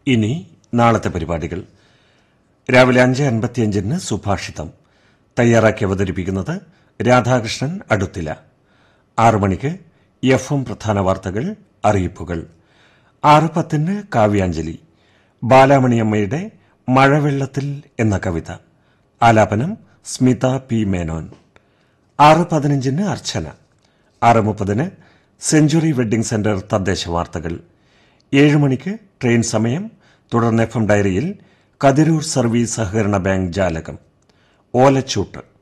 ഇനി നാളത്തെ പരിപാടികൾ രാവിലെ അഞ്ച് അൻപത്തിയഞ്ചിന് സുഭാഷിതം തയ്യാറാക്കി അവതരിപ്പിക്കുന്നത് രാധാകൃഷ്ണൻ അടുത്തില ആറു മണിക്ക് എഫ് എം പ്രധാന വാർത്തകൾ അറിയിപ്പുകൾ ആറ് പത്തിന് കാവ്യാഞ്ജലി ബാലാമണിയമ്മയുടെ മഴവെള്ളത്തിൽ എന്ന കവിത ആലാപനം സ്മിത പി മേനോൻ ആറ് പതിനഞ്ചിന് അർച്ചന ആറ് മുപ്പതിന് സെഞ്ചുറി വെഡ്ഡിംഗ് സെന്റർ തദ്ദേശ വാർത്തകൾ ഏഴ് മണിക്ക് ട്രെയിൻ സമയം തുടർന്ന് എഫ് എം ഡയറിയിൽ കതിരൂർ സർവീസ് സഹകരണ ബാങ്ക് ജാലകം ഓലച്ചൂട്ട്